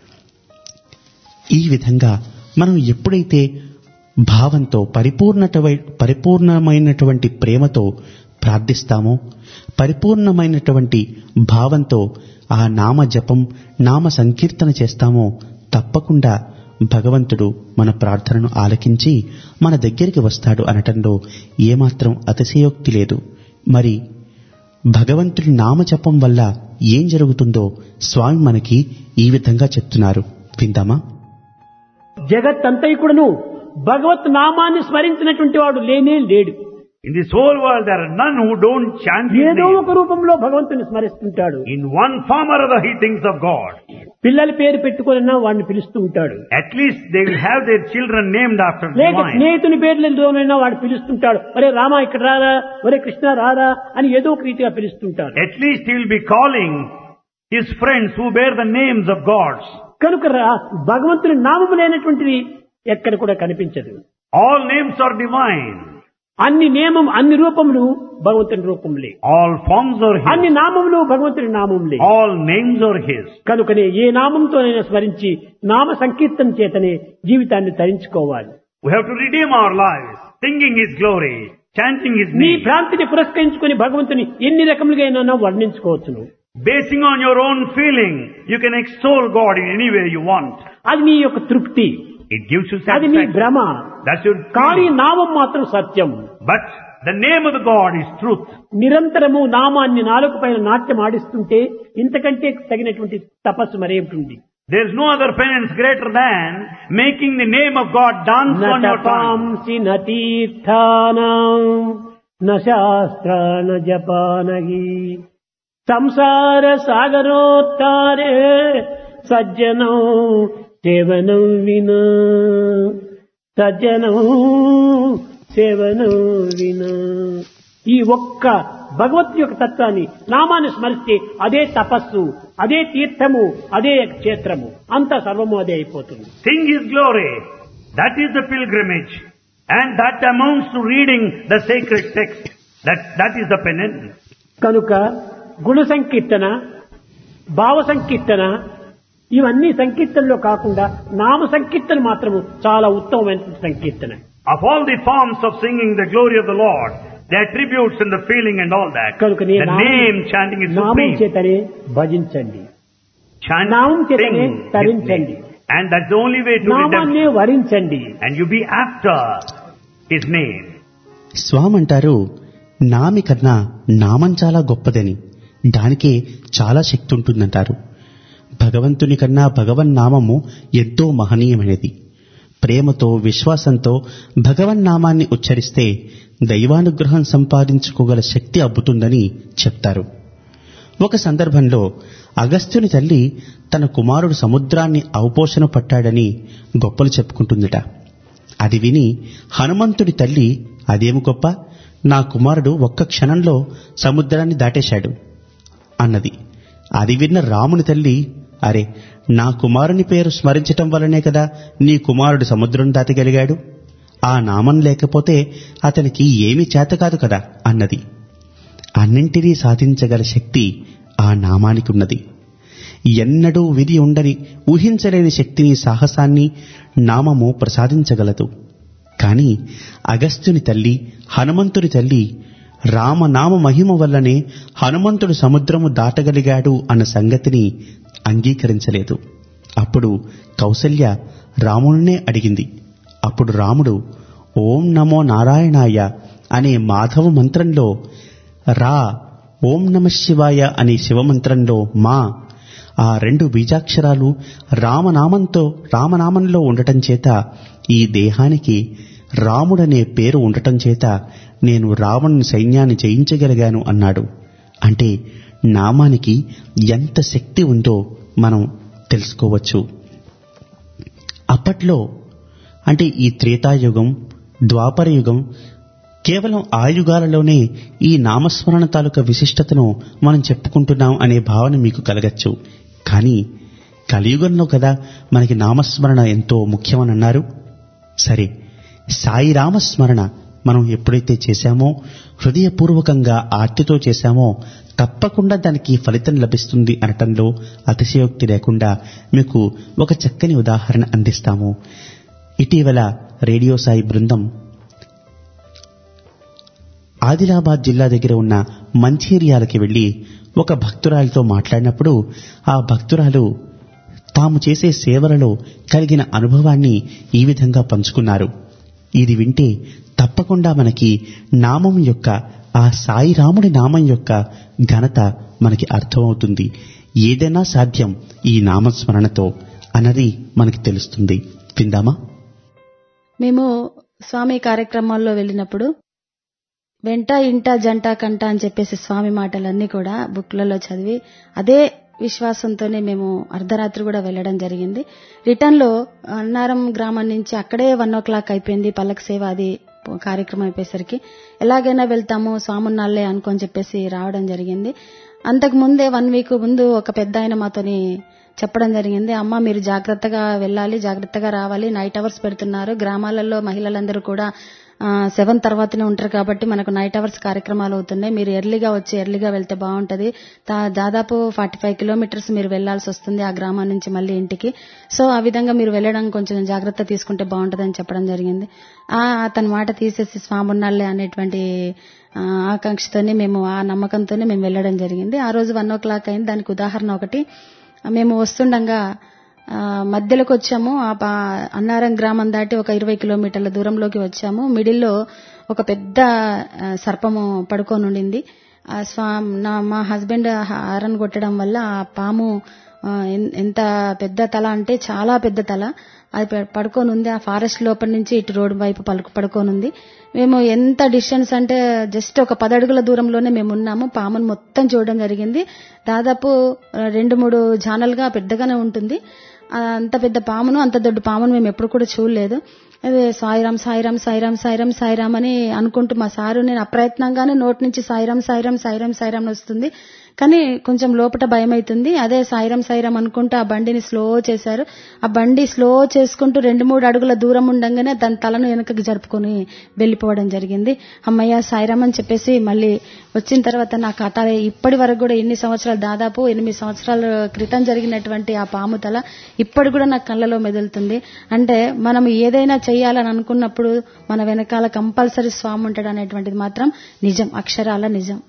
ఈ విధంగా మనం ఎప్పుడైతే భావంతో పరిపూర్ణత పరిపూర్ణమైనటువంటి ప్రేమతో ప్రార్థిస్తామో పరిపూర్ణమైనటువంటి భావంతో ఆ నామ జపం నామ సంకీర్తన చేస్తామో తప్పకుండా భగవంతుడు మన ప్రార్థనను ఆలకించి మన దగ్గరికి వస్తాడు అనటంలో ఏమాత్రం అతిశయోక్తి లేదు మరి భగవంతుడి నామజపం వల్ల ఏం జరుగుతుందో స్వామి మనకి ఈ విధంగా చెప్తున్నారు విందామా జగత్తంతైకుడును భగవత్ నామాన్ని స్మరించినటువంటి వాడు లేనే లేడు In this whole world, there are none who don't chant His ఏదో name. ఒక రూపంలో భగవంతుని స్మరిస్తుంటాడు In one form or other, he thinks of God. పిల్లల పేరు పెట్టుకున్నా వాడిని పిలుస్తూ ఉంటాడు At least they will have their children named after లేక divine. స్నేహితుని పేర్లలోనైనా వాడు పిలుస్తుంటాడు ఒరే రామా ఇక్కడ రారా ఒరే కృష్ణ రారా అని ఏదో ఒక రీతిగా పిలుస్తుంటాడు At least he will be calling his friends who bear the names of gods. కనుక రా- భగవంతుని నామము లేనటువంటిది ఎక్కడ కూడా కనిపించదు All names are divine. అన్ని నియమం అన్ని రూపములు భగవంతుని రూపములే All forms are అన్ని his. నామములు భగవంతుని నామములే All names are his. కనుకనే ఏ నామంతోనైనా స్మరించి నామ సంకీర్తన చేతనే జీవితాన్ని తరించుకోవాలి We have to redeem our lives, singing his glory, chanting his నీ name, భ్రాంతిని పురస్కరించుకుని భగవంతుని ఎన్ని రకములుగా వర్ణించుకోవచ్చును basing on your own feeling. You can extol God in any way you want. అది నీ యొక్క తృప్తి It gives you అది నీ satisfaction. భ్రమ That's your కానీ feeling. నామం మాత్రం సత్యం But the name of the God is truth. నిరంతరము నామాన్ని నాలుగు పైన నాట్యం ఆడిస్తుంటే ఇంతకంటే తగినటువంటి తపస్సు మరేమిటి There's no other penance greater than making the name of God dance on your tongue. నపాంసి నతీర్థానం న శాస్త్ర న జపానగి సంసార సాగరోత్తారే సజ్జనం సేవనం వినా సజ్జనం సేవనం వినా ఈ ఒక్క భగవత్ యొక్క తత్వాన్ని నామాన్ని స్మరిస్తే అదే తపస్సు అదే తీర్థము అదే క్షేత్రము అంతా సర్వము అదే అయిపోతుంది Sing His glory. That is the pilgrimage. And that amounts to reading the sacred text. That, that is the penance. కనుక గుణ సంకీర్తన భావ సంకీర్తన ఇవన్నీ సంకీర్తనలో కాకుండా నామ సంకీర్తన మాత్రము చాలా ఉత్తమమైన సంకీర్తన Of all the forms of singing the glory of the Lord, the attributes and the feeling and all that, కనుక నీ the నామం- name chanting is నామం supreme. చేతనే భజించండి Chant, నామం చేతనే sing His తరించండి. name. And that's the only way to నామాన్నే redemption. వరించండి And you be after His name. స్వామి అంటారు నామి కన్నా నామం చాలా గొప్పదని దానికే చాలా శక్తి ఉంటుందంటారు భగవంతుని కన్నా భగవన్నామము ఎంతో మహనీయమైనది ప్రేమతో విశ్వాసంతో భగవన్నామాన్ని ఉచ్చరిస్తే దైవానుగ్రహం సంపాదించుకోగల శక్తి అబ్బుతుందని చెప్తారు ఒక సందర్భంలో అగస్త్యుని తల్లి తన కుమారుడు సముద్రాన్ని అవపోషణ పట్టాడని గొప్పలు చెప్పుకుంటుందట అది విని హనుమంతుడి తల్లి అదేమి గొప్ప నా కుమారుడు ఒక్క క్షణంలో సముద్రాన్ని దాటేశాడు అన్నది అది విన్న రాముని తల్లి అరే నా కుమారుని పేరు స్మరించటం వల్లనే కదా నీ కుమారుడు సముద్రం దాటగలిగాడు ఆ నామం లేకపోతే అతనికి ఏమీ చేత కాదు కదా అన్నది అన్నింటినీ సాధించగల శక్తి ఆ నామానికి ఉన్నది ఎన్నడూ విధి ఉండని ఊహించలేని శక్తిని సాహసాన్ని నామము ప్రసాదించగలదు కాని అగస్త్యుని తల్లి హనుమంతుని తల్లి రామనామ మహిమ వల్లనే హనుమంతుడు సముద్రము దాటగలిగాడు అన్న సంగతిని అంగీకరించలేదు అప్పుడు కౌసల్య రాముడినే అడిగింది అప్పుడు రాముడు ఓం నమో నారాయణాయ అనే మాధవ మంత్రంలో రా ఓం నమ శివాయ అనే శివమంత్రంలో మా ఆ రెండు బీజాక్షరాలు రామనామంతో రామనామంలో ఉండటం చేత ఈ దేహానికి రాముడనే పేరు ఉండటం చేత నేను రావణుని సైన్యాన్ని జయించగలిగాను అన్నాడు అంటే నామానికి ఎంత శక్తి ఉందో మనం తెలుసుకోవచ్చు అప్పట్లో అంటే ఈ త్రేతాయుగం ద్వాపర యుగం కేవలం ఆ యుగాలలోనే ఈ నామస్మరణ తాలూకా విశిష్టతను మనం చెప్పుకుంటున్నాం అనే భావన మీకు కలగచ్చు కానీ కలియుగంలో కదా మనకి నామస్మరణ ఎంతో ముఖ్యమని అన్నారు సరే సాయి రామస్మరణ మనం ఎప్పుడైతే చేశామో హృదయపూర్వకంగా ఆర్తితో చేశామో తప్పకుండా దానికి ఫలితం లభిస్తుంది అనటంలో అతిశయోక్తి లేకుండా మీకు ఒక చక్కని ఉదాహరణ అందిస్తాము ఇటీవల రేడియో సాయి బృందం ఆదిలాబాద్ జిల్లా దగ్గర ఉన్న మంచిర్యాలకి వెళ్లి ఒక భక్తురాలితో మాట్లాడినప్పుడు ఆ భక్తురాలు తాము చేసే సేవలలో కలిగిన అనుభవాన్ని ఈ విధంగా పంచుకున్నారు ఇది వింటే తప్పకుండా మనకి నామం యొక్క ఆ సాయి రాముడి నామం యొక్క ఘనత మనకి అర్థమవుతుంది ఏదైనా సాధ్యం ఈ నామస్మరణతో అన్నది మనకి తెలుస్తుంది విందామా మేము స్వామి కార్యక్రమాల్లో వెళ్ళినప్పుడు వెంట ఇంట జంట కంట అని చెప్పేసి స్వామి మాటలన్నీ కూడా బుక్లలో చదివి అదే విశ్వాసంతోనే మేము అర్ధరాత్రి కూడా వెళ్ళడం జరిగింది రిటర్న్ లో అన్నారం గ్రామం నుంచి అక్కడే వన్ ఓ క్లాక్ అయిపోయింది పల్లక సేవ అది కార్యక్రమం అయిపోయేసరికి ఎలాగైనా వెళ్తాము స్వామున్నాళ్లే అనుకొని చెప్పేసి రావడం జరిగింది అంతకు ముందే వన్ వీక్ ముందు ఒక పెద్ద ఆయన మాతోని చెప్పడం జరిగింది అమ్మ మీరు జాగ్రత్తగా వెళ్ళాలి జాగ్రత్తగా రావాలి నైట్ అవర్స్ పెడుతున్నారు గ్రామాలలో మహిళలందరూ కూడా సెవెన్ తర్వాతనే ఉంటారు కాబట్టి మనకు నైట్ అవర్స్ కార్యక్రమాలు అవుతున్నాయి మీరు ఎర్లీగా వచ్చి ఎర్లీగా వెళ్తే బాగుంటది దాదాపు ఫార్టీ ఫైవ్ కిలోమీటర్స్ మీరు వెళ్లాల్సి వస్తుంది ఆ గ్రామం నుంచి మళ్ళీ ఇంటికి సో ఆ విధంగా మీరు వెళ్ళడం కొంచెం జాగ్రత్త తీసుకుంటే బాగుంటదని చెప్పడం జరిగింది ఆ అతని మాట తీసేసి స్వామున్నాళ్లే అనేటువంటి ఆకాంక్షతోనే మేము ఆ నమ్మకంతోనే మేము వెళ్ళడం జరిగింది ఆ రోజు వన్ ఓ క్లాక్ అయింది దానికి ఉదాహరణ ఒకటి మేము వస్తుండగా మధ్యలోకి వచ్చాము ఆ అన్నారం గ్రామం దాటి ఒక ఇరవై కిలోమీటర్ల దూరంలోకి వచ్చాము మిడిల్లో ఒక పెద్ద సర్పము పడుకొని ఉండింది ఆ స్వా నా మా హస్బెండ్ హారన్ కొట్టడం వల్ల ఆ పాము ఎంత పెద్ద తల అంటే చాలా పెద్ద తల అది పడుకొని ఉంది ఆ ఫారెస్ట్ లోపల నుంచి ఇటు రోడ్డు వైపు పలుకు పడుకొని ఉంది మేము ఎంత డిస్టెన్స్ అంటే జస్ట్ ఒక పదడుగుల దూరంలోనే మేము ఉన్నాము పామును మొత్తం చూడడం జరిగింది దాదాపు రెండు మూడు ఛానల్గా పెద్దగానే ఉంటుంది అంత పెద్ద పామును అంత దొడ్డు పామును మేము ఎప్పుడు కూడా చూడలేదు అదే సాయిరామ్ సాయిరామ్ సాయిరామ్ సాయిరామ్ సాయిరామ్ అని అనుకుంటూ మా సారు నేను అప్రయత్నంగానే నోటి నుంచి సాయిరామ్ సాయిరామ్ సాయిరామ్ సాయిరామ్ వస్తుంది కానీ కొంచెం లోపల భయం అవుతుంది అదే సాయిరామ్ సాయిరామ్ అనుకుంటూ ఆ బండిని స్లో చేశారు ఆ బండి స్లో చేసుకుంటూ రెండు మూడు అడుగుల దూరం ఉండగానే దాని తలను వెనకకి జరుపుకొని వెళ్లిపోవడం జరిగింది అమ్మయ్య సాయిరామ్ అని చెప్పేసి మళ్ళీ వచ్చిన తర్వాత నా కథ ఇప్పటి వరకు కూడా ఎన్ని సంవత్సరాలు దాదాపు ఎనిమిది సంవత్సరాల క్రితం జరిగినటువంటి ఆ పాము తల ఇప్పటి కూడా నాకు కళ్ళలో మెదులుతుంది అంటే మనం ఏదైనా చేయాలని అనుకున్నప్పుడు మన వెనకాల కంపల్సరీ స్వామి ఉంటాడు అనేటువంటిది మాత్రం నిజం అక్షరాల నిజం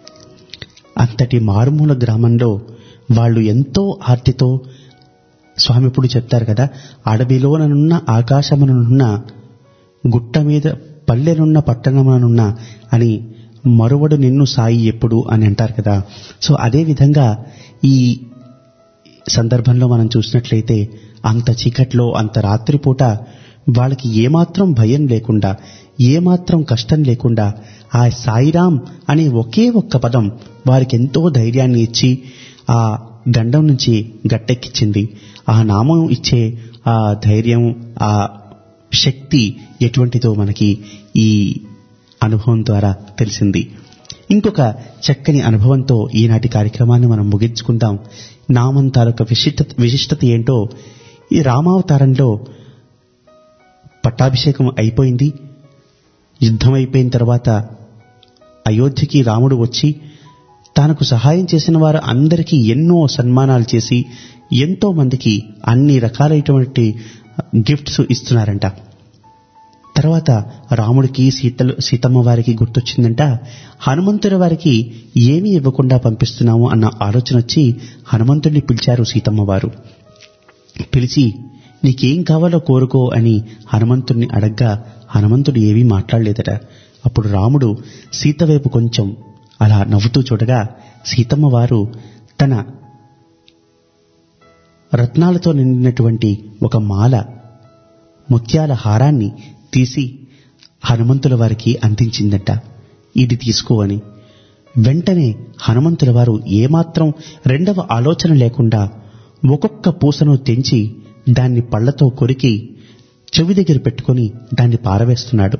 అంతటి మారుమూల గ్రామంలో వాళ్ళు ఎంతో ఆర్తితో స్వామి ఇప్పుడు చెప్తారు కదా అడవిలోననున్న ఆకాశముననున్న గుట్ట మీద పల్లెనున్న పట్టణముననున్న అని మరువడు నిన్ను సాయి ఎప్పుడు అని అంటారు కదా సో అదే విధంగా ఈ సందర్భంలో మనం చూసినట్లయితే అంత చీకట్లో అంత రాత్రిపూట వాళ్ళకి ఏమాత్రం భయం లేకుండా ఏమాత్రం కష్టం లేకుండా ఆ సాయిరాం అనే ఒకే ఒక్క పదం వారికి ఎంతో ధైర్యాన్ని ఇచ్చి ఆ గండం నుంచి గట్టెక్కించింది ఆ నామం ఇచ్చే ఆ ధైర్యం ఆ శక్తి ఎటువంటిదో మనకి ఈ అనుభవం ద్వారా తెలిసింది ఇంకొక చక్కని అనుభవంతో ఈనాటి కార్యక్రమాన్ని మనం ముగించుకుందాం నామం తాలూక విశిష్ట విశిష్టత ఏంటో ఈ రామావతారంలో పట్టాభిషేకం అయిపోయింది యుద్ధం అయిపోయిన తర్వాత అయోధ్యకి రాముడు వచ్చి తనకు సహాయం చేసిన వారు అందరికీ ఎన్నో సన్మానాలు చేసి ఎంతో మందికి అన్ని రకాలైనటువంటి గిఫ్ట్స్ ఇస్తున్నారంట తర్వాత రాముడికి సీతలు సీతమ్మ వారికి గుర్తొచ్చిందంట హనుమంతుడి వారికి ఏమీ ఇవ్వకుండా పంపిస్తున్నాము అన్న ఆలోచన వచ్చి హనుమంతుడిని పిలిచారు సీతమ్మ వారు పిలిచి నీకేం కావాలో కోరుకో అని హనుమంతుడిని అడగ్గా హనుమంతుడు ఏమీ మాట్లాడలేదట అప్పుడు రాముడు సీత వైపు కొంచెం అలా నవ్వుతూ చూడగా సీతమ్మ వారు తన రత్నాలతో నిండినటువంటి ఒక మాల ముత్యాల హారాన్ని తీసి హనుమంతుల వారికి అందించిందట ఇది తీసుకో అని వెంటనే హనుమంతుల వారు ఏమాత్రం రెండవ ఆలోచన లేకుండా ఒక్కొక్క పూసను తెంచి దాన్ని పళ్లతో కొరికి చెవి దగ్గర పెట్టుకొని దాన్ని పారవేస్తున్నాడు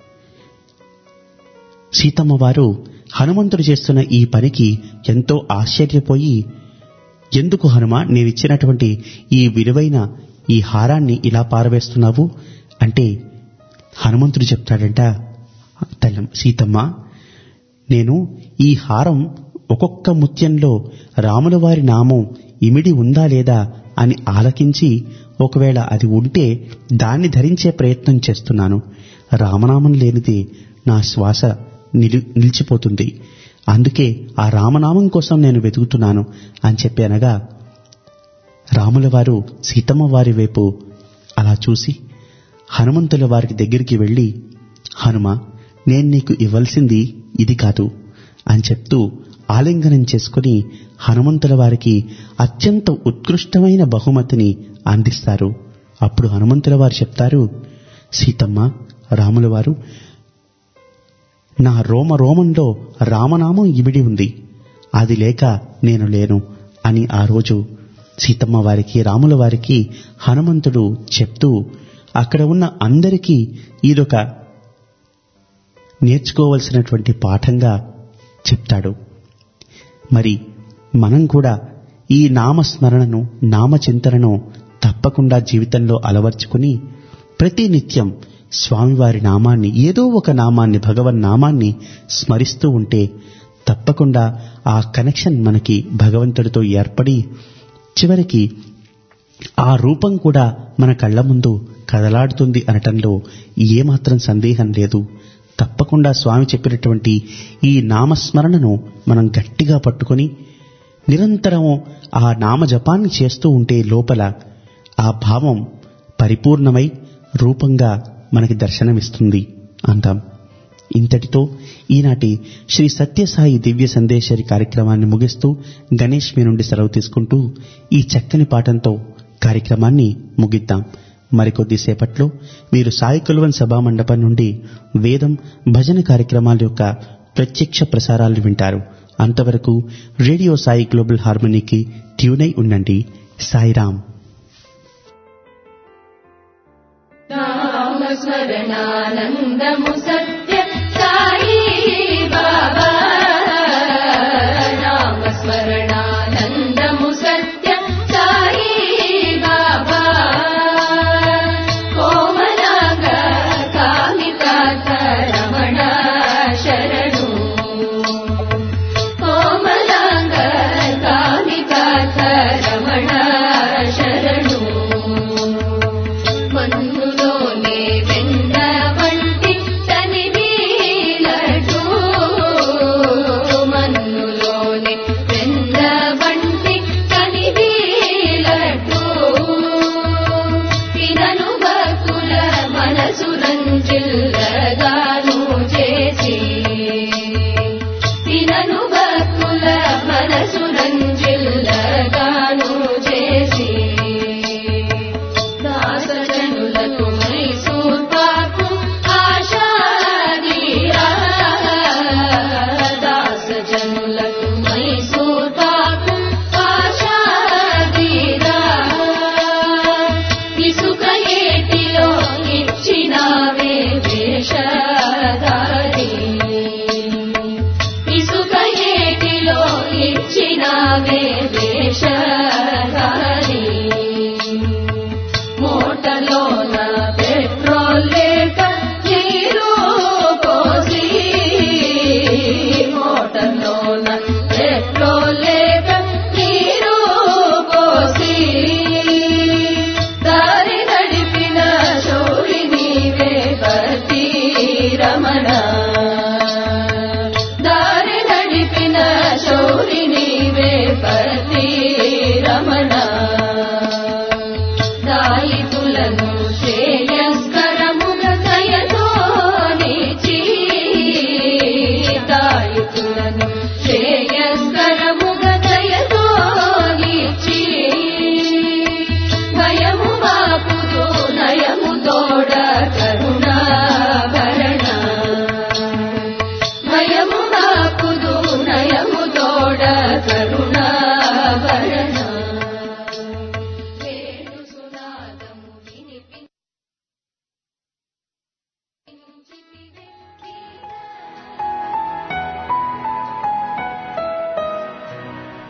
సీతమ్మ వారు హనుమంతుడు చేస్తున్న ఈ పనికి ఎంతో ఆశ్చర్యపోయి ఎందుకు హనుమ నీవిచ్చినటువంటి ఈ విలువైన ఈ హారాన్ని ఇలా పారవేస్తున్నావు అంటే హనుమంతుడు చెప్తాడంట తల్లం సీతమ్మ నేను ఈ హారం ఒక్కొక్క ముత్యంలో రాముల వారి నామం ఇమిడి ఉందా లేదా అని ఆలకించి ఒకవేళ అది ఉంటే దాన్ని ధరించే ప్రయత్నం చేస్తున్నాను రామనామం లేనిది నా శ్వాస నిలి నిలిచిపోతుంది అందుకే ఆ రామనామం కోసం నేను వెతుకుతున్నాను అని చెప్పి అనగా రాముల వారు సీతమ్మ వారి వైపు అలా చూసి హనుమంతుల వారికి దగ్గరికి వెళ్ళి హనుమ నేను నీకు ఇవ్వాల్సింది ఇది కాదు అని చెప్తూ ఆలింగనం చేసుకుని హనుమంతుల వారికి అత్యంత ఉత్కృష్టమైన బహుమతిని అందిస్తారు అప్పుడు హనుమంతుల వారు చెప్తారు సీతమ్మ రాముల వారు నా రోమ రోమంలో రామనామం ఇమిడి ఉంది అది లేక నేను లేను అని ఆ రోజు సీతమ్మ వారికి రాముల వారికి హనుమంతుడు చెప్తూ అక్కడ ఉన్న అందరికీ ఇదొక నేర్చుకోవలసినటువంటి పాఠంగా చెప్తాడు మరి మనం కూడా ఈ నామస్మరణను నామచింతనను తప్పకుండా జీవితంలో అలవర్చుకుని ప్రతి నిత్యం స్వామివారి నామాన్ని ఏదో ఒక నామాన్ని భగవన్ నామాన్ని స్మరిస్తూ ఉంటే తప్పకుండా ఆ కనెక్షన్ మనకి భగవంతుడితో ఏర్పడి చివరికి ఆ రూపం కూడా మన కళ్ళ ముందు కదలాడుతుంది అనటంలో ఏమాత్రం సందేహం లేదు తప్పకుండా స్వామి చెప్పినటువంటి ఈ నామస్మరణను మనం గట్టిగా పట్టుకొని నిరంతరం ఆ నామజపాన్ని చేస్తూ ఉంటే లోపల ఆ భావం పరిపూర్ణమై రూపంగా మనకి దర్శనమిస్తుంది అందాం ఇంతటితో ఈనాటి శ్రీ సత్యసాయి దివ్య సందేశరి కార్యక్రమాన్ని ముగిస్తూ గణేష్ మీ నుండి సెలవు తీసుకుంటూ ఈ చక్కని పాఠంతో కార్యక్రమాన్ని ముగిద్దాం మరికొద్ది సేపట్లో మీరు సాయి కుల్వన్ సభా మండపం నుండి వేదం భజన కార్యక్రమాల యొక్క ప్రత్యక్ష ప్రసారాలు వింటారు అంతవరకు రేడియో సాయి గ్లోబల్ హార్మనీకి ట్యూనై ఉండండి సాయిరాం స్మరణానందము సత్య సాయి బాబా నామ స్మరణానందము సత్య సాయి బాబా కోమలాంగ కామికాత రమణ శరణు కోమలాంగ కామికాత రమణ శరణు మన్నులోనే వెన్న వంటి తనివీలటు మన్నులోనే వెన్న వంటి తనివీలటు ఇదను భక్తుల మనసు రంజిల్